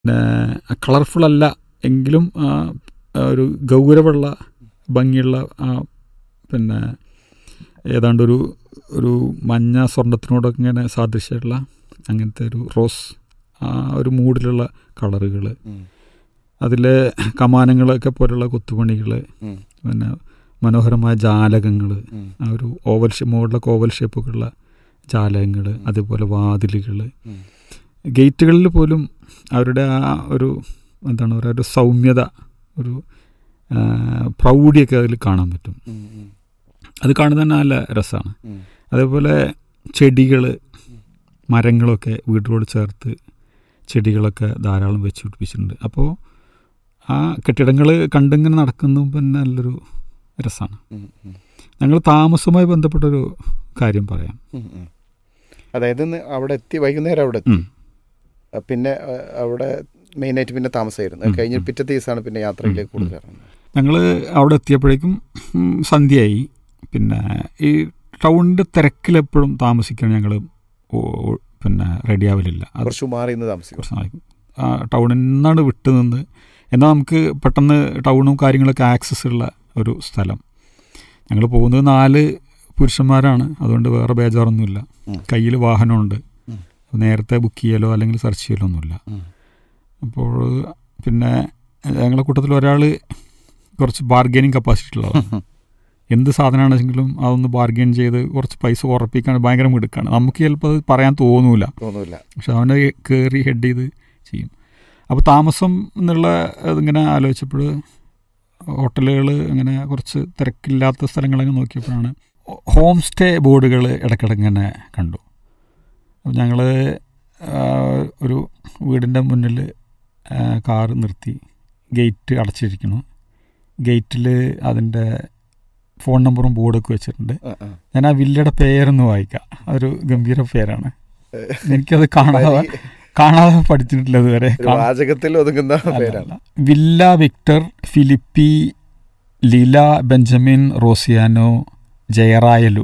പിന്നെ കളർഫുൾ അല്ല എങ്കിലും ആ, ഒരു ഗൗരവമുള്ള ഭംഗിയുള്ള ആ പിന്നെ ഏതാണ്ട് ഒരു ഒരു മഞ്ഞ സ്വർണത്തിനോടൊക്കെ ഇങ്ങനെ സാദൃശ്യമുള്ള അങ്ങനത്തെ ഒരു റോസ് ആ ഒരു മൂഡിലുള്ള കളറുകൾ ഉം. അതിലെ കമാനങ്ങളൊക്കെ പോലുള്ള കൊത്തുപണികൾ ഉം. പിന്നെ മനോഹരമായ ജാലകങ്ങൾ ഉം. ആ ഒരു ഓവൽ ഷേ മുകളിലൊക്കെ ഓവൽ ഷേപ്പൊക്കെയുള്ള ജാലകങ്ങൾ അതുപോലെ വാതിലുകൾ ഉം. ഗേറ്റുകളിൽ പോലും അവരുടെ ആ ഒരു എന്താണ് പറയുക ഒരു സൗമ്യത ഒരു ആ, പ്രൗഢിയൊക്കെ അതിൽ കാണാൻ പറ്റും ഉം. ഉം. അത് കാണുന്നത് തന്നെ നല്ല രസമാണ് ഉം. അതേപോലെ ചെടികൾ മരങ്ങളൊക്കെ വീടുകളോട് ചേർത്ത് ചെടികളൊക്കെ ധാരാളം വെച്ച് പിടിപ്പിച്ചിട്ടുണ്ട് അപ്പോൾ ആ കെട്ടിടങ്ങൾ കണ്ടിങ്ങനെ നടക്കുന്നതും പിന്നെ നല്ലൊരു രസമാണ് ഉം. ഉം. ഞങ്ങൾ താമസവുമായി ബന്ധപ്പെട്ടൊരു കാര്യം പറയാം ഉം. ഉം. അതായത് ഇന്ന് അവിടെ എത്തി വൈകുന്നേരം അവിടെ എത്തി ഉം. ആ, പിന്നെ ആ, അവിടെ മെയിനായിട്ട് പിന്നെ താമസമായിരുന്നു അത് ഉം. കഴിഞ്ഞ് ഉം. പിറ്റത്തെ ദിവസമാണ് പിന്നെ യാത്രയിലേക്ക് ഉം. കൂടുതൽ ഇറങ്ങുന്നത് ഞങ്ങൾ അവിടെ എത്തിയപ്പോഴേക്കും ഉം, സന്ധ്യയായി പിന്നെ ഈ ടൗണിൻ്റെ തിരക്കിലെപ്പോഴും താമസിക്കാൻ ഞങ്ങൾ പിന്നെ റെഡിയാവലില്ല അത് കുറച്ച് മാറി ഇന്ന് താമസിക്കും കുറച്ച് നാളേക്ക് ആ ടൗണിൽ നിന്നാണ് വിട്ടു നിന്ന് എന്നാൽ നമുക്ക് പെട്ടെന്ന് ടൗണും കാര്യങ്ങളൊക്കെ ആക്സസ് ഉള്ള ഒരു സ്ഥലം ഞങ്ങൾ പോകുന്നത് നാല് പുരുഷന്മാരാണ് അതുകൊണ്ട് വേറെ ബേജാറൊന്നുമില്ല ഉം. കയ്യിൽ വാഹനമുണ്ട് ഉം. നേരത്തെ ബുക്ക് ചെയ്യലോ അല്ലെങ്കിൽ സെർച്ച് ചെയ്യലോ ഒന്നുമില്ല ഉം. അപ്പോൾ പിന്നെ ഞങ്ങളുടെ കൂട്ടത്തിൽ ഒരാൾ കുറച്ച് ബാർഗൈനിങ് കപ്പാസിറ്റി ഉള്ളതാണ് എന്ത് സാധനമാണെങ്കിലും അതൊന്ന് ബാർഗെയിൻ ചെയ്ത് കുറച്ച് പൈസ ഉറപ്പിക്കാൻ ഭയങ്കര മിടുക്കാണ് നമുക്ക് ചിലപ്പോൾ അത് പറയാൻ തോന്നൂല തോന്നൂല പക്ഷെ അവനെ കയറി ഹെഡ് ചെയ്ത് ചെയ്യും അപ്പോൾ താമസം എന്നുള്ള ഇതിങ്ങനെ ആലോചിച്ചപ്പോൾ ഹോട്ടലുകൾ ഇങ്ങനെ കുറച്ച് തിരക്കില്ലാത്ത സ്ഥലങ്ങളൊക്കെ നോക്കിയപ്പോഴാണ് ഹോം സ്റ്റേ ബോർഡുകൾ ഇടയ്ക്കിടയ്ക്ക് ഇങ്ങനെ കണ്ടു അപ്പോൾ ഞങ്ങൾ ഒരു വീടിൻ്റെ മുന്നിൽ കാറ് നിർത്തി ഗേറ്റ് അടച്ചിരിക്കുന്നു ഗേറ്റിൽ അതിൻ്റെ ഫോൺ നമ്പറും ബോർഡൊക്കെ വെച്ചിട്ടുണ്ട് ആ, ആ. ഞാൻ ആ വില്ലയുടെ പേരൊന്ന് വായിക്കാം അതൊരു ഗംഭീര പേരാണ് എനിക്കത് കാണാതെ കാണാതെ പഠിച്ചിട്ടില്ല ഇതുവരെ ഒരു വാചകത്തിൽ ഒതുങ്ങുന്ന പേരാണ് Villa Victor Philippi Leela Benjamin Rosiano Jayarayalu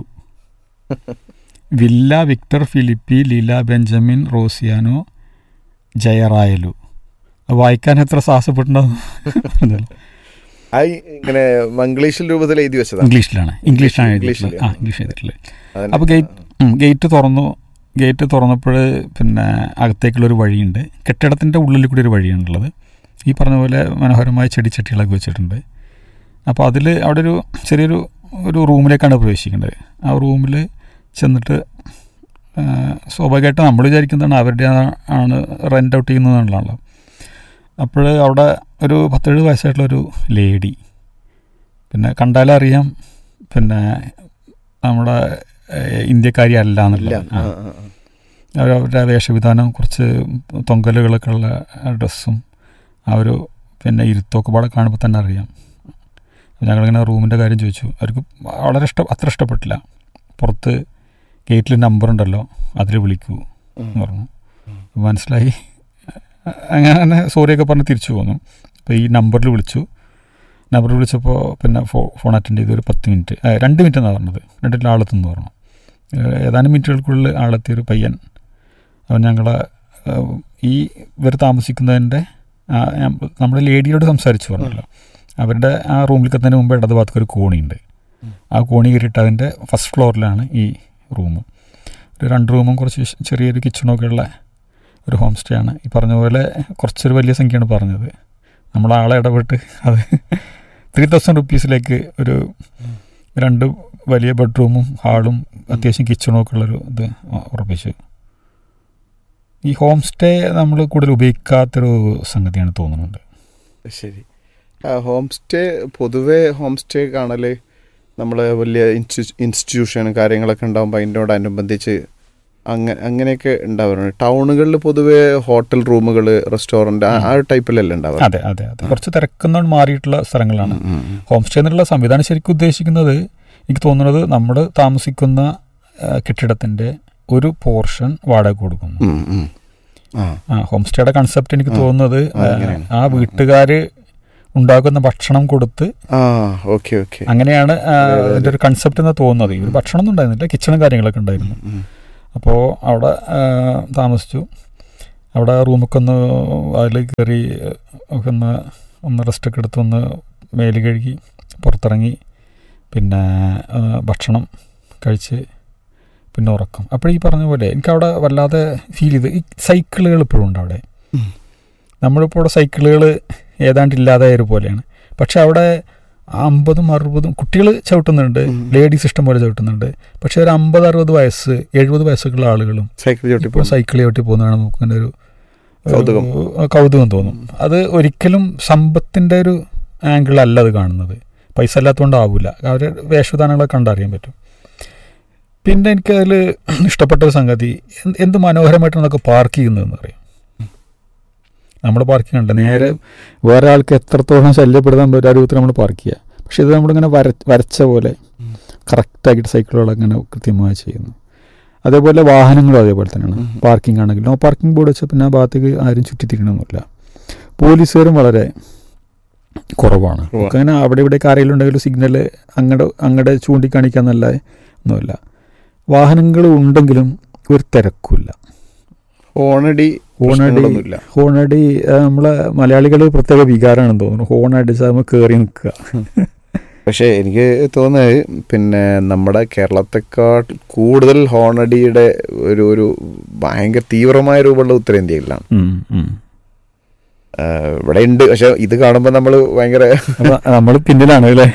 Villa Victor Philippi Leela Benjamin Rosiano Jayarayalu അത് വായിക്കാൻ എത്ര സാഹസപ്പെട്ടുണ്ടോ ആ ഇങ്ങനെ മംഗ്ലീഷിൽ രൂപത്തിൽ എഴുതി വെച്ചതാണ് ഇംഗ്ലീഷിലാണ് ഇംഗ്ലീഷിലാണ് ഇംഗ്ലീഷിൽ. എഴുതിയിട്ടുള്ളത് ആ ഇംഗ്ലീഷ് എഴുതിയിട്ടുള്ളത് അതിന് അപ്പോൾ ഗേറ്റ് ഗേറ്റ് തുറന്നു ഗേറ്റ് തുറന്നപ്പോൾ പിന്നെ അകത്തേക്കുള്ളൊരു വഴിയുണ്ട് കെട്ടിടത്തിൻ്റെ ഉള്ളിൽ കൂടി ഒരു വഴിയാണുള്ളത് ഈ പറഞ്ഞ പോലെ മനോഹരമായ ചെടിച്ചട്ടികളൊക്കെ വെച്ചിട്ടുണ്ട് അപ്പോൾ അതിൽ അവിടെ ഒരു ചെറിയൊരു ഒരു റൂമിലേക്കാണ് പ്രവേശിക്കേണ്ടത് ആ റൂമിൽ ചെന്നിട്ട് ആ, സ്വാഭാവികമായിട്ട് നമ്മൾ വിചാരിക്കുന്നതാണ് അവരുടെ ആ- ആണ് റെൻ്റ് ഔട്ട് ചെയ്യുന്നതാണല്ലോ അപ്പോൾ അവിടെ ഒരു പത്തേഴ് വയസ്സായിട്ടുള്ളൊരു ലേഡി പിന്നെ കണ്ടാലറിയാം പിന്നെ നമ്മുടെ ഏഹ്, ഇന്ത്യക്കാരി അല്ല ഇല്ല എന്നുള്ളത് ആ, ആ. ആ, ആ. അവർ അവരുടെ വേഷവിധാനം കുറച്ച് തൊങ്കലുകളൊക്കെ ഉള്ള ഡ്രസ്സും ആ ഒരു പിന്നെ ഇരുത്തൊക്കെ പാടെ കാണുമ്പോൾ തന്നെ അറിയാം അപ്പോൾ ഞങ്ങളിങ്ങനെ റൂമിൻ്റെ കാര്യം ചോദിച്ചു അവർക്ക് വളരെ ഇഷ്ടം അത്ര ഇഷ്ടപ്പെട്ടില്ല പുറത്ത് ഗേറ്റിൽ നമ്പർ ഉണ്ടല്ലോ അതിൽ വിളിക്കൂ എന്ന് പറഞ്ഞു അപ്പോൾ മനസ്സിലായി അങ്ങനെ സോറിയൊക്കെ പറഞ്ഞ് തിരിച്ചു പോന്നു അപ്പോൾ ഈ നമ്പറിൽ വിളിച്ചു നമ്പറിൽ വിളിച്ചപ്പോൾ പിന്നെ ഫോ ഫോൺ അറ്റൻഡ് ചെയ്ത് ഒരു പത്ത് മിനിറ്റ് ഏ, രണ്ട് മിനിറ്റ് എന്നാണ് പറഞ്ഞത് രണ്ടിൽ ആളെത്തുന്നു പറഞ്ഞു ഏ, ഏതാനും മിനിറ്റുകൾക്കുള്ളിൽ ആളെത്തിയൊരു പയ്യൻ അവൻ ഞങ്ങളെ ഏ, ഈ ഇവർ താമസിക്കുന്നതിൻ്റെ ആ, ഞാൻ- നമ്മുടെ ലേഡിയോട് സംസാരിച്ചു പറഞ്ഞല്ലോ അവരുടെ ആ റൂമിൽ എത്തുന്നതിന് മുമ്പ് ഇടത് ഭാഗത്ത് ഒരു കോണിയുണ്ട് ആ കോണി കയറിയിട്ട് അതിൻ്റെ ഫസ്റ്റ് ഫ്ലോറിലാണ് ഈ റൂം ഒരു രണ്ട് റൂമും കുറച്ച് വിശ- ചെറിയൊരു കിച്ചണൊക്കെ ഉള്ള ഒരു ഹോം സ്റ്റേ ആണ് ഈ പറഞ്ഞ പോലെ കുറച്ചൊരു വലിയ സംഖ്യയാണ് പറഞ്ഞത് നമ്മൾ ആളെ ഇടപെട്ട് അത് ത്രീ തൗസൻഡ് റുപ്പീസിലേക്ക് ഒരു രണ്ട് വലിയ ബെഡ്റൂമും ഹാളും അത്യാവശ്യം കിച്ചണും ഒക്കെ ഉള്ളൊരു ഇത് ഉറപ്പിച്ചു ഈ ഹോം സ്റ്റേ നമ്മൾ കൂടുതൽ ഉപയോഗിക്കാത്തൊരു സംഗതിയാണ് തോന്നുന്നുണ്ട് ശരി ആ, ഹോം സ്റ്റേ പൊതുവേ ഹോം സ്റ്റേ കാണല് നമ്മൾ വലിയ ഇൻസ്റ്റി- ഇൻസ്റ്റിറ്റ്യൂഷൻ കാര്യങ്ങളൊക്കെ ഉണ്ടാകുമ്പോൾ അതിനോടനുബന്ധിച്ച് അങ്ങനെ അങ്ങനെയൊക്കെ ഉണ്ടാവാറുണ്ട് ടൗണുകളിൽ പൊതുവേ ഹോട്ടൽ റൂമുകൾ റെസ്റ്റോറൻറ്റ് ആ ഒരു ടൈപ്പിലല്ലേ ഉണ്ടാവാറ് അതെ അതെ അതെ കുറച്ച് തിരക്കുന്നോണ്ട് മാറിയിട്ടുള്ള സ്ഥലങ്ങളാണ് ഉം, ഉം, ഉം. ഹോം സ്റ്റേ എന്നുള്ള സംവിധാനം ശരിക്കും ഉദ്ദേശിക്കുന്നത് എനിക്ക് തോന്നുന്നത് നമ്മൾ താമസിക്കുന്ന ആ, കെട്ടിടത്തിന്റെ ഒരു പോർഷൻ വാടക കൊടുക്കുന്നു ഉം, ഉം. ആ ആ ഹോം സ്റ്റേയുടെ കൺസെപ്റ്റ് എനിക്ക് ആ. തോന്നുന്നത് ആ, അങ്ങനെയാണ്. ആ വീട്ടുകാര് ഉണ്ടാക്കുന്ന ഭക്ഷണം കൊടുത്ത് ആ ഓക്കെ ഓക്കെ അങ്ങനെയാണ് ആ, അതെ, അതെ, അതെ. അതിന്റെ ഒരു കൺസെപ്റ്റ് എന്ന് തോന്നുന്നത് ഇവർ ഭക്ഷണം ഒന്നും ഉണ്ടായിരുന്നില്ല കിച്ചണും കാര്യങ്ങളൊക്കെ ഉണ്ടായിരുന്നു അപ്പോൾ അവിടെ ആ, താമസിച്ചു അവിടെ റൂമൊക്കെ ഒന്ന് അതിൽ കയറി ഒക്കെ ഒന്ന് ഒന്ന് റെസ്റ്റൊക്കെ എടുത്ത് ഒന്ന് മേല് കഴുകി പുറത്തിറങ്ങി പിന്നെ ആ, ഭക്ഷണം കഴിച്ച് പിന്നെ ഉറക്കം അപ്പോൾ ഈ പറഞ്ഞ പോലെ എനിക്കവിടെ വല്ലാതെ ഫീൽ ചെയ്ത് ഈ സൈക്കിളുകൾ ഇപ്പോഴും ഉണ്ട് അവിടെ ഉം. നമ്മളിപ്പോൾ ഇവിടെ സൈക്കിളുകൾ ഏതാണ്ട് ഇല്ലാതായ ഒരു പോലെയാണ് പക്ഷെ അവിടെ അമ്പതും അറുപതും കുട്ടികൾ ചവിട്ടുന്നുണ്ട് ഉം. ലേഡീസ് ഇഷ്ടം പോലെ ചവിട്ടുന്നുണ്ട് പക്ഷെ ഒരു അമ്പത് അറുപത് വയസ്സ് എഴുപത് വയസ്സൊക്കെ ഉള്ള ആളുകളും സൈക്കിൾ ചവിട്ടി ഇപ്പോൾ സൈക്കിൾ ചവിട്ടി പോകുന്നതാണ് നമുക്ക് ഇങ്ങനെ ഒരു ഒരു കൗതുകം. കൗതുകം തോന്നും അത് ഒരിക്കലും സമ്പത്തിൻ്റെ ഒരു ആംഗിൾ അല്ല അത് കാണുന്നത് പൈസ അല്ലാത്തതുകൊണ്ടാവില്ല അവർ വേഷവിധാനങ്ങളൊക്കെ കണ്ടറിയാൻ പറ്റും പിന്നെ എനിക്കതിൽ ഇഷ്ടപ്പെട്ട ഒരു സംഗതി എന്ത് എന്ത് മനോഹരമായിട്ടാണ് അതൊക്കെ പാർക്ക് ചെയ്യുന്നതെന്ന് അറിയാം നമ്മൾ പാർക്ക് ചെയ്യണ്ട നേരെ വേറെ ആൾക്ക് എത്രത്തോളം ശല്യപ്പെടുത്താൻ പറ്റും ആ രൂപത്തിൽ നമ്മൾ പാർക്ക് ചെയ്യുക പക്ഷെ ഇത് നമ്മളിങ്ങനെ വര വരച്ച പോലെ ഉം. കറക്റ്റാക്കിയിട്ട് സൈക്കിളുകളൊക്കെ ഇങ്ങനെ കൃത്യമായി ചെയ്യുന്നു അതേപോലെ വാഹനങ്ങളും അതേപോലെ തന്നെയാണ് ഉം. പാർക്കിംഗ് ആണെങ്കിലും ആ പാർക്കിംഗ് ബോർഡ് വെച്ചാൽ പിന്നെ ആ ഭാഗത്തേക്ക് ആരും ചുറ്റിത്തിരിക്കണമെന്നില്ല പോലീസുകാരും വളരെ കുറവാണ് ഉവ്വ. ഒക്കെ അങ്ങനെ അവിടെ ഇവിടെ ആരെങ്കിലും ഉണ്ടെങ്കിലും സിഗ്നൽ അങ്ങടെ അങ്ങടെ ചൂണ്ടിക്കാണിക്കാന്നല്ല ഒന്നുമില്ല വാഹനങ്ങൾ ഉണ്ടെങ്കിലും ഒരു തിരക്കില്ല ഹോണടി ഹോണടി പ്രശ്നങ്ങളൊന്നുമില്ല ഹോണടി ആ, നമ്മളെ മലയാളികൾ പ്രത്യേക വികാരമാണെന്ന് തോന്നുന്നു ഹോൺ അടിച്ചാൽ നമ്മൾ കയറി നിൽക്കുക പക്ഷേ എനിക്ക് തോന്നുന്നത് പിന്നെ നമ്മുടെ കേരളത്തെക്കാൾ കൂടുതൽ ഹോണടിയുടെ ഒരു ഒരു ഭയങ്കര തീവ്രമായ രൂപമുള്ള ഉത്തരേന്ത്യയിലാണ് ഉം, ഉം. ആഹ് ഇവിടെ ഉണ്ട് പക്ഷെ ഇത് കാണുമ്പോൾ നമ്മൾ ഭയങ്കര അപ്പൊ നമ്മൾ പിന്നിലാണ് അല്ലേ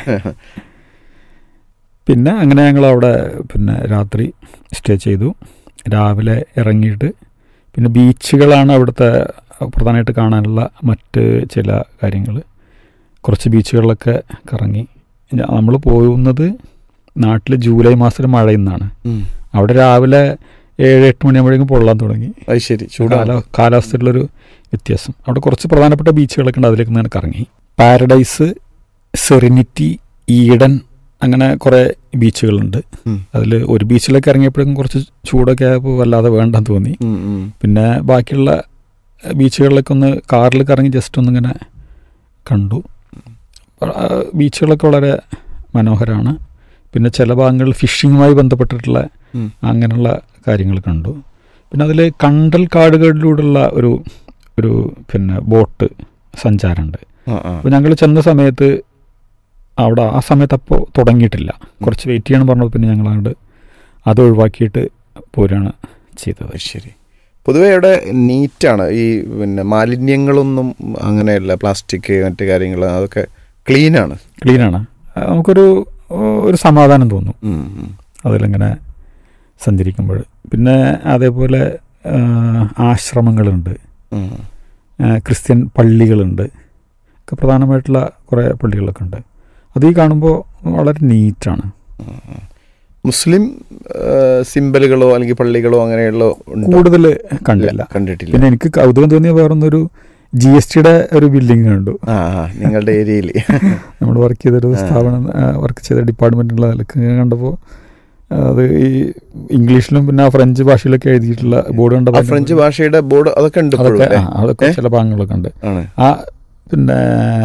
പിന്നെ അങ്ങനെ ഞങ്ങൾ അവിടെ പിന്നെ രാത്രി സ്റ്റേ ചെയ്തു രാവിലെ ഇറങ്ങിയിട്ട് പിന്നെ ബീച്ചുകളാണ് അവിടുത്തെ പ്രധാനമായിട്ട് കാണാനുള്ള മറ്റ് ചില കാര്യങ്ങൾ കുറച്ച് ബീച്ചുകളിലൊക്കെ കറങ്ങി നമ്മൾ പോകുന്നത് നാട്ടിൽ ജൂലൈ മാസത്തിൽ മഴയിൽ നിന്നാണ് അവിടെ രാവിലെ ഏഴ് എട്ട് മണിയാകുമ്പോഴേക്കും പൊള്ളാൻ തുടങ്ങി അത് ശരി ചൂടാണ് കാല കാലാവസ്ഥയിലുള്ളൊരു വ്യത്യാസം അവിടെ കുറച്ച് പ്രധാനപ്പെട്ട ബീച്ചുകളൊക്കെ ഉണ്ട് അതിലേക്ക് ഞാൻ കറങ്ങി പാരഡൈസ് സെറിനിറ്റി ഈഡൻ അങ്ങനെ കുറേ ബീച്ചുകളുണ്ട് ഉം. അതിൽ ഒരു ബീച്ചിലേക്ക് ഇറങ്ങിയപ്പോഴേക്കും കുറച്ച് ചൂടൊക്കെ ആയപ്പോൾ വല്ലാതെ വേണ്ടെന്ന് തോന്നി ഉം, ഉം. പിന്നെ ബാക്കിയുള്ള ബീച്ചുകളിലൊക്കെ ഒന്ന് കാറിൽ കറങ്ങി ജസ്റ്റ് ഒന്നിങ്ങനെ കണ്ടു ആ, ബീച്ചുകളൊക്കെ വളരെ മനോഹരമാണ് പിന്നെ ചില ഭാഗങ്ങളിൽ ഫിഷിങ്ങുമായി ബന്ധപ്പെട്ടിട്ടുള്ള ഉം. അങ്ങനെയുള്ള കാര്യങ്ങൾ കണ്ടു പിന്നെ അതിൽ കണ്ടൽ കാടുകളിലൂടെയുള്ള ഒരു ഒരു പിന്നെ ബോട്ട് സഞ്ചാരമുണ്ട് ആ, ആ. അപ്പോൾ ഞങ്ങൾ ചെന്ന സമയത്ത് അവിടെ ആ സമയത്ത് അപ്പോൾ തുടങ്ങിയിട്ടില്ല കുറച്ച് വെയിറ്റ് ചെയ്യണം പറഞ്ഞപ്പോൾ പിന്നെ ഞങ്ങൾ അങ്ങോട്ട് അത് ഒഴിവാക്കിയിട്ട് പോരാണ് ചെയ്തത് അത് ശരി പൊതുവെ ഇവിടെ നീറ്റാണ് ഈ പിന്നെ മാലിന്യങ്ങളൊന്നും അങ്ങനെയല്ല പ്ലാസ്റ്റിക് മറ്റു കാര്യങ്ങൾ അതൊക്കെ ക്ലീനാണ് ക്ലീനാണ് നമുക്കൊരു ഒരു സമാധാനം തോന്നും ഉം, ഉം. അതിലിങ്ങനെ സഞ്ചരിക്കുമ്പോൾ പിന്നെ അതേപോലെ ആ, ആശ്രമങ്ങളുണ്ട് ഉം. ആ, ക്രിസ്ത്യൻ പള്ളികളുണ്ട് ഒക്കെ പ്രധാനമായിട്ടുള്ള കുറേ പള്ളികളൊക്കെ ഉണ്ട് അത് ഈ കാണുമ്പോൾ വളരെ നീറ്റാണ് മുസ്ലിം സിമ്പലുകളോ അല്ലെങ്കിൽ പള്ളികളോ അങ്ങനെയുള്ള ഉണ്ടോ? കൂടുതൽ കണ്ടില്ല കണ്ടിട്ടില്ല പിന്നെ എനിക്ക് കൗതുകം തോന്നിയ വേറൊന്നൊരു ജി എസ് ടിയുടെ ഒരു ബിൽഡിംഗ് കണ്ടു ആ ആ, നിങ്ങളുടെ ഏരിയയിൽ നമ്മൾ വർക്ക് ചെയ്തൊരു ആ. സ്ഥാപനം വർക്ക് ചെയ്ത ഡിപ്പാർട്ട്മെൻറ്റുള്ള നിലക്ക് കണ്ടപ്പോൾ അത് ഈ ഇംഗ്ലീഷിലും പിന്നെ ആ ഫ്രഞ്ച് ഭാഷയിലൊക്കെ എഴുതിയിട്ടുള്ള ബോർഡ് ആ കണ്ടപ്പോൾ ഫ്രഞ്ച് ഭാഷയുടെ ബോർഡ് അതൊക്കെ ഉണ്ട് ഇപ്പോഴും അതൊക്കെ അല്ലേ? ആ, അതൊക്കെ ഏ? ചില ഭാഗങ്ങളൊക്കെ ഉണ്ട് ആണ് ആ പിന്നെ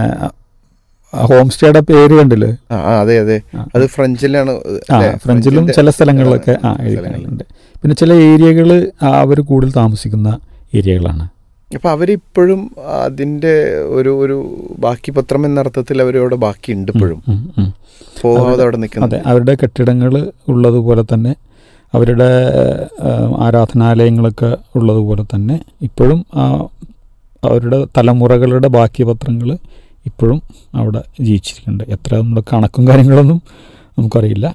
ഹോം സ്റ്റേയുടെ പേര് കണ്ടില്ലേ ആ ആ, അതെ അതെ ആ. അത് ഫ്രഞ്ചിലാണ് ആ അല്ലേ? ഫ്രഞ്ചിലും ഫ്രഞ്ചിന്റെ ചില സ്ഥലങ്ങളിലൊക്കെ ആ സ്ഥലങ്ങളിൽ. എഴുതിയിട്ടുണ്ട് പിന്നെ ചില ഏരിയകൾ അവർ കൂടുതൽ താമസിക്കുന്ന ഏരിയകളാണ് അപ്പൊ അവരിപ്പോഴും അതിന്റെ ഒരു ഒരു ബാക്കി പത്രം എന്ന അർത്ഥത്തിൽ അവരവിടെ ബാക്കി ഉണ്ട് ഇപ്പോഴും ഉം, ഉം. പോവാതെ അവിടെ നിൽക്കുന്നത് അതെ അവരുടെ കെട്ടിടങ്ങൾ ഉള്ളതുപോലെ തന്നെ അവരുടെ ആ, ആരാധനാലയങ്ങളൊക്കെ ഉള്ളതുപോലെ തന്നെ ഇപ്പോഴും ആ അവരുടെ തലമുറകളുടെ ബാക്കി പത്രങ്ങൾ ഇപ്പോഴും അവിടെ ജീവിച്ചിരിക്കുന്നുണ്ട് എത്ര നമ്മുടെ കണക്കും കാര്യങ്ങളൊന്നും നമുക്കറിയില്ല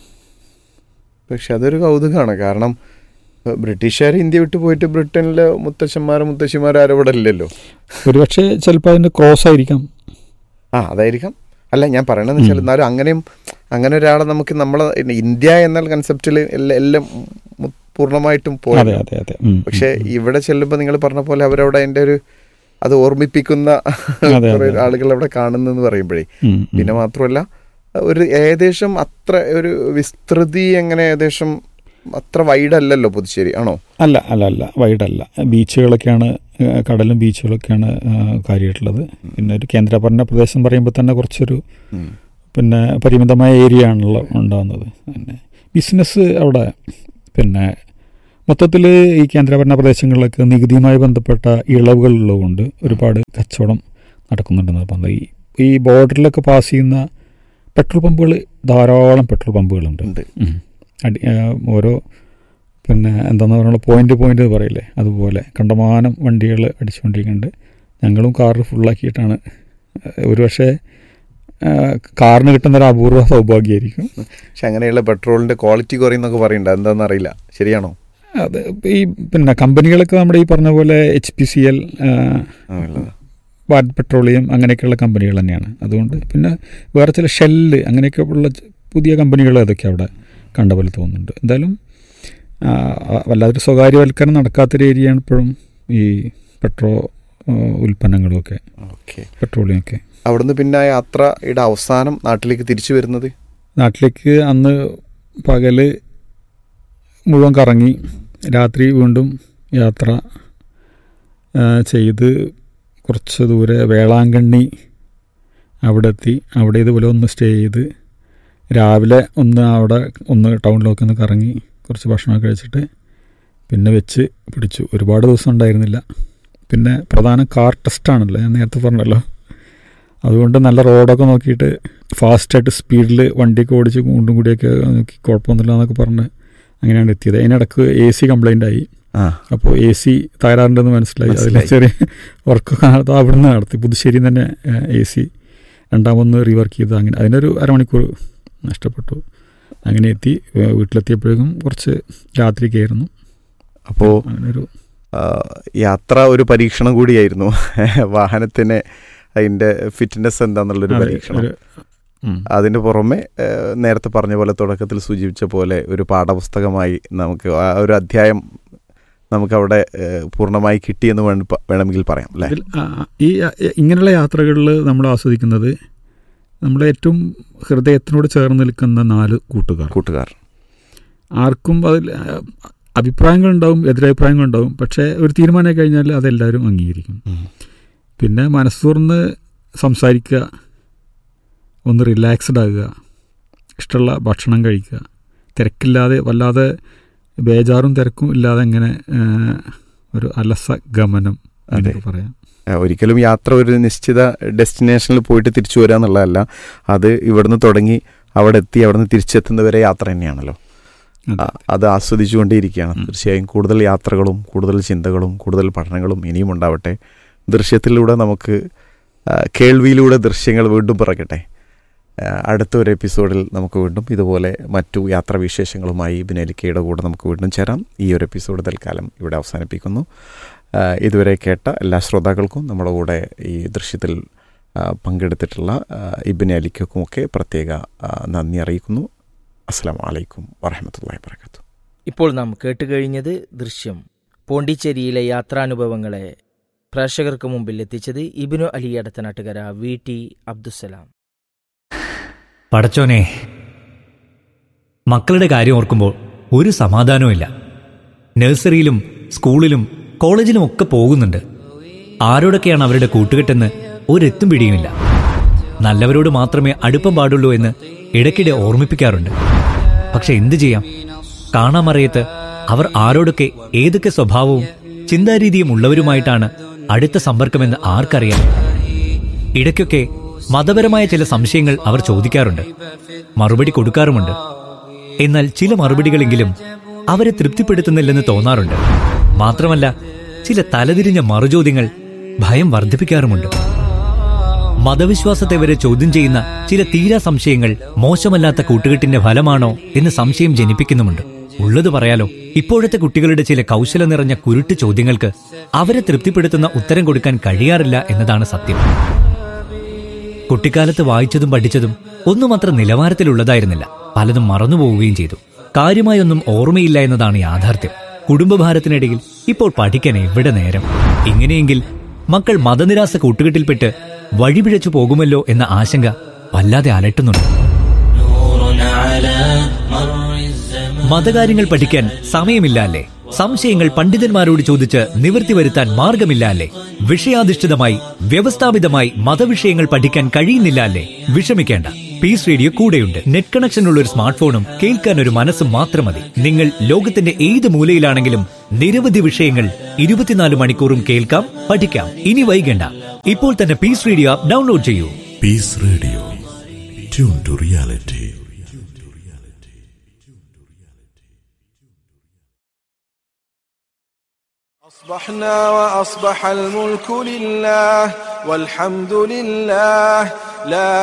പക്ഷെ അതൊരു കൗതുകമാണ് കാരണം ബ്രിട്ടീഷുകാർ ഇന്ത്യ വിട്ട് പോയിട്ട് ബ്രിട്ടനിലെ മുത്തശ്ശന്മാരും മുത്തശ്ശിമാരും ആരും ഇവിടെ ഇല്ലല്ലോ ഒരുപക്ഷെ ചിലപ്പോൾ അതിൻ്റെ ക്രോസ് ആയിരിക്കാം ആ അതായിരിക്കാം അല്ല ഞാൻ പറയണെന്ന് വെച്ചാൽ ഉം. എന്നാലും അങ്ങനെയും അങ്ങനെ ഒരാളെ നമുക്ക് നമ്മളെ ഇന്ത്യ എന്ന കൺസെപ്റ്റിൽ എല്ലാം എല്ലാം മു- പൂർണ്ണമായിട്ടും അതെ പോയി അതെ അതെ ഉം, ഉം, പക്ഷെ ഉം. ഇവിടെ ചെല്ലുമ്പോൾ നിങ്ങൾ പറഞ്ഞ പോലെ അവരവിടെ അതിന്റെ ഒരു അത് ഓർമ്മിപ്പിക്കുന്ന അതെ, കുറേ അതെ. ആളുകൾ അവിടെ കാണുന്നെന്ന് പറയുമ്പോഴേ ഉം, ഉം. പിന്നെ മാത്രമല്ല ഒരു ഏകദേശം അത്ര ഒരു വിസ്തൃതി എങ്ങനെ ഏകദേശം അത്ര വൈഡ് അല്ലല്ലോ പുതുച്ചേരി ആണോ അല്ല അല്ല അല്ല വൈഡല്ല ബീച്ചുകളൊക്കെയാണ് ആ, കടലും ബീച്ചുകളൊക്കെയാണ് ആ, കാര്യമായിട്ടുള്ളത് പിന്നെ ഒരു കേന്ദ്രഭരണ പ്രദേശം പറയുമ്പോൾ തന്നെ കുറച്ചൊരു ഉം. പിന്നെ പരിമിതമായ ഏരിയ ആണല്ലോ ഉണ്ടാകുന്നത് പിന്നെ ബിസിനസ് അവിടെ പിന്നെ മൊത്തത്തിൽ ഈ കേന്ദ്രഭരണ പ്രദേശങ്ങളിലൊക്കെ നികുതിയുമായി ബന്ധപ്പെട്ട ഇളവുകൾ ഉള്ളതുകൊണ്ട് ഒരുപാട് കച്ചവടം നടക്കുന്നുണ്ടെന്ന് പറഞ്ഞത് ഈ ഈ ബോർഡറിലൊക്കെ പാസ് ചെയ്യുന്ന പെട്രോൾ പമ്പുകൾ ധാരാളം പെട്രോൾ പമ്പുകളുണ്ട് ഉണ്ട് ഉം. അടി ആ, ഓരോ പിന്നെ എന്താന്ന് പറയുക പോയിന്റ് പോയിന്റ് എന്ന് പറയില്ലേ അതുപോലെ കണ്ടമാനം വണ്ടികൾ അടിച്ചുകൊണ്ടിരിക്കുന്നുണ്ട് ഞങ്ങളും കാറ് ഫുള്ളാക്കിയിട്ടാണ് ഒരു പക്ഷേ ആ, കാറിന് കിട്ടുന്ന ഒരു അപൂർവ സൗഭാഗ്യമായിരിക്കും പക്ഷെ അങ്ങനെയുള്ള പെട്രോളിന്റെ ക്വാളിറ്റി കുറയുന്നൊക്കെ പറയുന്നുണ്ട് എന്താണെന്ന് അറിയില്ല ശരിയാണോ അത് ഈ പിന്നെ കമ്പനികളൊക്കെ നമ്മുടെ ഈ പറഞ്ഞ പോലെ എച്ച് പി സി എൽ ആ, ഉള്ളത്. ഭാരത് പെട്രോളിയം അങ്ങനെയൊക്കെയുള്ള കമ്പനികൾ തന്നെയാണ് അതുകൊണ്ട് പിന്നെ വേറെ ചില ഷെല്ല് അങ്ങനെയൊക്കെ ഉള്ള ച- പുതിയ കമ്പനികൾ അതൊക്കെ അവിടെ കണ്ട പോലെ തോന്നുന്നുണ്ട് എന്തായാലും ആ, വല്ലാതൊരു സ്വകാര്യവൽക്കരണം നടക്കാത്തൊരു ഏരിയയാണ് ഇപ്പോഴും ഈ പെട്രോ ആ, ഉൽപ്പന്നങ്ങളുമൊക്കെ ഓക്കെ പെട്രോളിയം ഒക്കെ അവിടുന്ന് പിന്നെ ആ യാത്രയുടെ അവസാനം നാട്ടിലേക്ക് തിരിച്ചു വരുന്നത് നാട്ടിലേക്ക് അന്ന് പകല് മുഴുവൻ കറങ്ങി രാത്രി വീണ്ടും യാത്ര ആ, ചെയ്ത് കുറച്ച് ദൂരെ വേളാങ്കണ്ണി അവിടെ എത്തി അവിടെ ഇതുപോലെ ഒന്ന് സ്റ്റേ ചെയ്ത് രാവിലെ ഒന്ന് അവിടെ ഒന്ന് ടൗണിലൊക്കെ ഒന്ന് കറങ്ങി കുറച്ച് ഭക്ഷണമൊക്കെ കഴിച്ചിട്ട് പിന്നെ വെച്ച് പിടിച്ചു ഒരുപാട് ദിവസം ഉണ്ടായിരുന്നില്ല പിന്നെ പ്രധാന കാർ ടെസ്റ്റാണല്ലോ ഞാൻ നേരത്തെ പറഞ്ഞല്ലോ അതുകൊണ്ട് നല്ല റോഡൊക്കെ നോക്കിയിട്ട് ഫാസ്റ്റായിട്ട് സ്പീഡിൽ വണ്ടിയൊക്കെ ഓടിച്ച് കൊണ്ടും കൂടിയൊക്കെ നോക്കി കുഴപ്പമൊന്നുമില്ല എന്നൊക്കെ പറഞ്ഞ് അങ്ങനെയാണ് എത്തിയത് അതിനിടക്ക് എ സി കംപ്ലൈൻ്റ് ആയി ആ അപ്പോൾ എ സി തകരാറുണ്ടെന്ന് മനസ്സിലായി അതിൽ മനസ്സിലായി. ചെറിയ വർക്കൊക്കെ നടത്തി അവിടുന്ന് നടത്തി പുതുശ്ശേരി തന്നെ എ സി രണ്ടാമൊന്ന് റീവർക്ക് ചെയ്ത് അങ്ങനെ അതിനൊരു അരമണിക്കൂർ നഷ്ടപ്പെട്ടു അങ്ങനെ എത്തി ഏ, വീട്ടിലെത്തിയപ്പോഴേക്കും കുറച്ച് രാത്രിക്കായിരുന്നു അപ്പോൾ അങ്ങനെ ഒരു യാത്ര ഒരു പരീക്ഷണം കൂടിയായിരുന്നു വാഹനത്തിന് അതിന്റെ ഫിറ്റ്നസ് എന്താന്നുള്ളൊരു അതെ, പരീക്ഷണം ഒരു ഉം. അതിന് പുറമെ ഏഹ്, നേരത്തെ പറഞ്ഞ പോലെ തുടക്കത്തിൽ സൂചിപ്പിച്ച പോലെ ഒരു പാഠപുസ്തകമായി നമുക്ക് ആ ഒരു അധ്യായം നമുക്ക് അവിടെ ഏഹ്, പൂർണ്ണമായി കിട്ടിയെന്ന് വേണം- വേണമെങ്കിൽ പറയാം അല്ലേ ഇതിൽ ആ, ഈ ആ, ഇങ്ങനെയുള്ള യാത്രകളിൽ നമ്മൾ ആസ്വദിക്കുന്നത് നമ്മുടെ ഏറ്റവും ഹൃദയത്തിനോട് ചേർന്ന് നിൽക്കുന്ന നാല് കൂട്ടുകാർ കൂട്ടുകാർ ആർക്കും അതിൽ ആ, അഭിപ്രായങ്ങളുണ്ടാവും എതിരഭിപ്രായങ്ങളുണ്ടാവും പക്ഷേ ഒരു തീരുമാനം കഴിഞ്ഞാൽ അതെല്ലാവരും അംഗീകരിക്കും പിന്നെ മനസ്സുറന്ന് സംസാരിക്കുക ഒന്ന് റിലാക്സ്ഡ് ആകുക ഇഷ്ടമുള്ള ഭക്ഷണം കഴിക്കുക തിരക്കില്ലാതെ വല്ലാതെ ബേജാറും തിരക്കും ഇല്ലാതെ ഇങ്ങനെ ആ, ഒരു അലസ ഗമനം എന്നൊക്കെ പറയാം ഏഹ്, ഒരിക്കലും യാത്ര ഒരു നിശ്ചിത ഡെസ്റ്റിനേഷനിൽ പോയിട്ട് തിരിച്ചു വരിക എന്നുള്ളതല്ല അത് ഇവിടുന്ന് തുടങ്ങി അവിടെ എത്തി അവിടുന്ന് തിരിച്ചെത്തുന്നവരെ യാത്ര തന്നെയാണല്ലോ അതെ. ആ, അത് ആസ്വദിച്ചുകൊണ്ടേയിരിക്കുകയാണ് തീർച്ചയായും കൂടുതൽ യാത്രകളും കൂടുതൽ ചിന്തകളും കൂടുതൽ പഠനങ്ങളും ഇനിയും ഉണ്ടാവട്ടെ ദൃശ്യത്തിലൂടെ നമുക്ക് ആ, കേൾവിയിലൂടെ ദൃശ്യങ്ങൾ വീണ്ടും പിറക്കട്ടെ ആ, അടുത്ത ഒരു എപ്പിസോഡിൽ നമുക്ക് വീണ്ടും ഇതുപോലെ മറ്റു യാത്രാവിശേഷങ്ങളുമായി ബിനലിക്കയുടെ കൂടെ നമുക്ക് വീണ്ടും ചേരാം ഈ ഒരു എപ്പിസോഡ് തൽക്കാലം ഇവിടെ അവസാനിപ്പിക്കുന്നു ആ, ഇതുവരെ കേട്ട എല്ലാ ശ്രോതാക്കൾക്കും നമ്മുടെ കൂടെ ഈ ദൃശ്യത്തിൽ ആ, പങ്കെടുത്തിട്ടുള്ള ആ, ഇബിൻ അലിക്കുമൊക്കെ പ്രത്യേക ആ, നന്ദി അറിയിക്കുന്നു അസ്സാം വലൈക്കും വറഹമത്തല്ലാ വാത്തു ഇപ്പോൾ നാം കേട്ടുകഴിഞ്ഞത് ദൃശ്യം പോണ്ടിച്ചേരിയിലെ യാത്രാനുഭവങ്ങളെ പ്രേക്ഷകർക്ക് മുമ്പിൽ എത്തിച്ചത് ഇബിനു അലി അടത്തനാട്ടുകര വി ടി അബ്ദുസലാം പടച്ചോനെ മക്കളുടെ കാര്യം ഓർക്കുമ്പോൾ ഒരു സമാധാനവുമില്ല നഴ്സറിയിലും സ്കൂളിലും കോളേജിലും ഒക്കെ പോകുന്നുണ്ട് ആരോടൊക്കെയാണ് അവരുടെ കൂട്ടുകെട്ടെന്ന് ഒരെത്തും പിടിയുമില്ല നല്ലവരോട് മാത്രമേ അടുപ്പം പാടുള്ളൂ എന്ന് ഇടയ്ക്കിടെ ഓർമ്മിപ്പിക്കാറുണ്ട് പക്ഷെ എന്തു ചെയ്യാം കാണാമറിയത്ത് അവർ ആരോടൊക്കെ ഏതൊക്കെ സ്വഭാവവും ചിന്താരീതിയും ഉള്ളവരുമായിട്ടാണ് അടുത്ത സമ്പർക്കമെന്ന് ആർക്കറിയാം ഇടയ്ക്കൊക്കെ മതപരമായ ചില സംശയങ്ങൾ അവർ ചോദിക്കാറുണ്ട് മറുപടി കൊടുക്കാറുമുണ്ട് എന്നാൽ ചില മറുപടികളെങ്കിലും അവരെ തൃപ്തിപ്പെടുത്തുന്നില്ലെന്ന് തോന്നാറുണ്ട് മാത്രമല്ല ചില തലതിരിഞ്ഞ മറുചോദ്യങ്ങൾ ഭയം വർദ്ധിപ്പിക്കാറുമുണ്ട് മതവിശ്വാസത്തെ വരെ ചോദ്യം ചെയ്യുന്ന ചില തീരാ സംശയങ്ങൾ മോശമല്ലാത്ത കൂട്ടുകെട്ടിന്റെ ഫലമാണോ എന്ന് സംശയം ജനിപ്പിക്കുന്നുമുണ്ട് ഉള്ളത് പറയാലോ ഇപ്പോഴത്തെ കുട്ടികളുടെ ചില കൗശല നിറഞ്ഞ കുരുട്ട് ചോദ്യങ്ങൾക്ക് അവരെ തൃപ്തിപ്പെടുത്തുന്ന ഉത്തരം കൊടുക്കാൻ കഴിയാറില്ല എന്നതാണ് സത്യം കുട്ടിക്കാലത്ത് വായിച്ചതും പഠിച്ചതും ഒന്നും അത്ര നിലവാരത്തിലുള്ളതായിരുന്നില്ല പലതും മറന്നുപോവുകയും ചെയ്തു കാര്യമായൊന്നും ഓർമ്മയില്ല എന്നതാണ് യാഥാർത്ഥ്യം കുടുംബഭാരത്തിനിടയിൽ ഇപ്പോൾ പഠിക്കാൻ എവിടെ നേരം ഇങ്ങനെയെങ്കിൽ മക്കൾ മതനിരാസ കൂട്ടുകെട്ടിൽപ്പെട്ട് വഴിപിഴച്ചു പോകുമല്ലോ എന്ന ആശങ്ക വല്ലാതെ അലട്ടുന്നുണ്ട് മതകാര്യങ്ങൾ പഠിക്കാൻ സമയമില്ല അല്ലേ സംശയങ്ങൾ പണ്ഡിതന്മാരോട് ചോദിച്ച് നിവൃത്തി വരുത്താൻ മാർഗമില്ല അല്ലേ വിഷയാധിഷ്ഠിതമായി വ്യവസ്ഥാപിതമായി മതവിഷയങ്ങൾ പഠിക്കാൻ കഴിയുന്നില്ല അല്ലേ വിഷമിക്കേണ്ട പീസ് റേഡിയോ കൂടെയുണ്ട് നെറ്റ് കണക്ഷൻ ഉള്ള ഒരു സ്മാർട്ട് ഫോണും കേൾക്കാൻ ഒരു മനസ്സും മാത്രം മതി നിങ്ങൾ ലോകത്തിന്റെ ഏത് മൂലയിലാണെങ്കിലും നിരവധി വിഷയങ്ങൾ ഇരുപത്തിനാല് മണിക്കൂറും കേൾക്കാം പഠിക്കാം ഇനി വൈകണ്ട ഇപ്പോൾ തന്നെ പീസ് റേഡിയോ ആപ്പ് ഡൗൺലോഡ് ചെയ്യൂ Peace Radio. Tune to reality. أصبحنا وأصبح الملك لله والحمد لله لا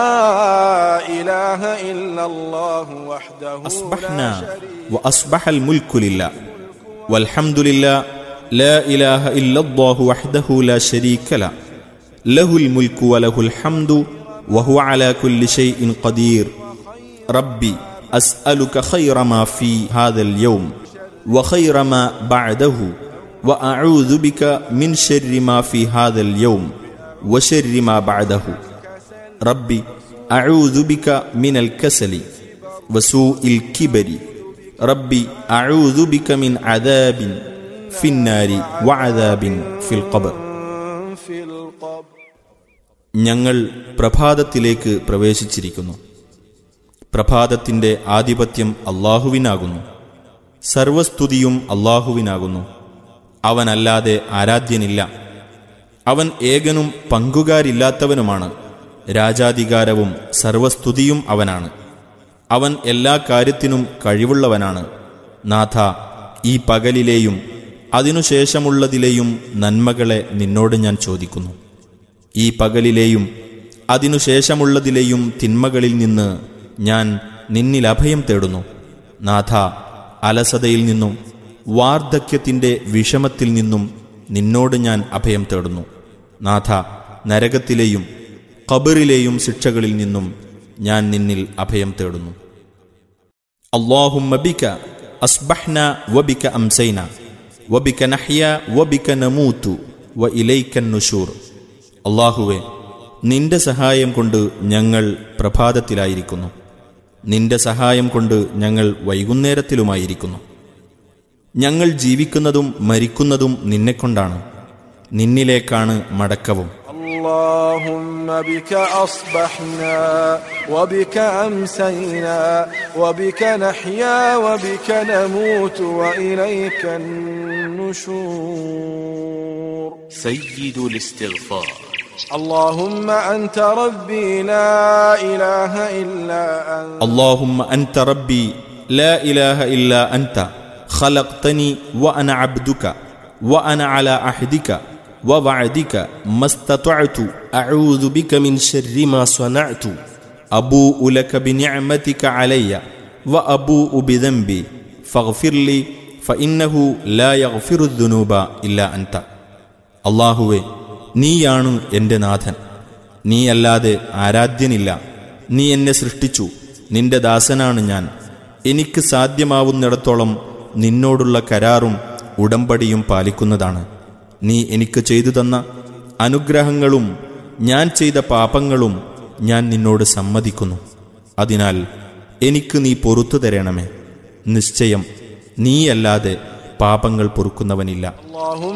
إله إلا الله وحده لا أصبحنا شريك وأصبح الملك لله والحمد لله لا إله إلا الله وحده لا شريك له له الملك وله الحمد وهو على كل شيء قدير ربي أسألك خير ما في هذا اليوم وخير ما بعده وأعوذ بك من شر ما في هذا اليوم وشر ما بعده ربي أعوذ بك من الكسل وسوء الكبر ربي أعوذ بك من عذاب في النار وعذاب في القبر في القبر ഞങ്ങൾ പ്രഭാതത്തിലേക്ക് പ്രവേശിച്ചിരിക്കുന്നു പ്രഭാതത്തിന്റെ ആധിപത്യം അള്ളാഹുവിനാകുന്നു സർവസ്തുതിയും അള്ളാഹുവിനാകുന്നു അവനല്ലാതെ ആരാധ്യനില്ല അവൻ ഏകനും പങ്കുകാരില്ലാത്തവനുമാണ് രാജാധികാരവും സർവസ്തുതിയും അവനാണ് അവൻ എല്ലാ കാര്യത്തിനും കഴിവുള്ളവനാണ് നാഥ ഈ പകലിലെയും അതിനുശേഷമുള്ളതിലെയും നന്മകളെ നിന്നോട് ഞാൻ ചോദിക്കുന്നു ഈ പകലിലെയും അതിനുശേഷമുള്ളതിലെയും തിന്മകളിൽ നിന്ന് ഞാൻ നിന്നിൽ അഭയം തേടുന്നു നാഥ അലസതയിൽ നിന്നും വാർദ്ധക്യത്തിൻ്റെ വിഷമത്തിൽ നിന്നും നിന്നോട് ഞാൻ അഭയം തേടുന്നു നാഥ നരകത്തിലെയും ഖബറിലെയും ശിക്ഷകളിൽ നിന്നും ഞാൻ നിന്നിൽ അഭയം തേടുന്നു اللهم بك أصبحنا وبك أمسينا وبك نحيا وبك نموت وإليك النشور അള്ളാഹുവെ നിന്റെ സഹായം കൊണ്ട് ഞങ്ങൾ പ്രഭാതത്തിലായിരിക്കുന്നു നിന്റെ സഹായം കൊണ്ട് ഞങ്ങൾ വൈകുന്നേരത്തിലുമായിരിക്കുന്നു ഞങ്ങൾ ജീവിക്കുന്നതും മരിക്കുന്നതും നിന്നെക്കൊണ്ടാണ് നിന്നിലേക്കാണ് മടക്കവും اللهم بك أصبحنا وبك أمسينا وبك نحيا وبك نموت وإليك النشور سيد الاستغفار اللهم أنت ربي لا إله إلا أنت اللهم أنت ربي لا إله إلا أنت خلقتني وأنا عبدك وأنا على عهدك ووعدك ما استطعت أعوذ بك من شر ما صنعت أبوء لك بنعمتك علي وأبوء بذنبي فاغفر لي فإنه لا يغفر الذنوب إلا أنت അള്ളാഹുവെ നീയാണ് എൻ്റെ നാഥൻ നീയല്ലാതെ ആരാധ്യനില്ല നീ എന്നെ സൃഷ്ടിച്ചു നിന്റെ ദാസനാണ് ഞാൻ എനിക്ക് സാധ്യമാവുന്നിടത്തോളം നിന്നോടുള്ള കരാറും ഉടമ്പടിയും പാലിക്കുന്നതാണ് നീ എനിക്ക് ചെയ്തു തന്ന അനുഗ്രഹങ്ങളും ഞാൻ ചെയ്ത പാപങ്ങളും ഞാൻ നിന്നോട് സമ്മതിക്കുന്നു അതിനാൽ എനിക്ക് നീ പൊറത്തു തരണമേ നിശ്ചയം നീയല്ലാതെ പാപങ്ങൾ പൊറുക്കുന്നവനില്ല اللهم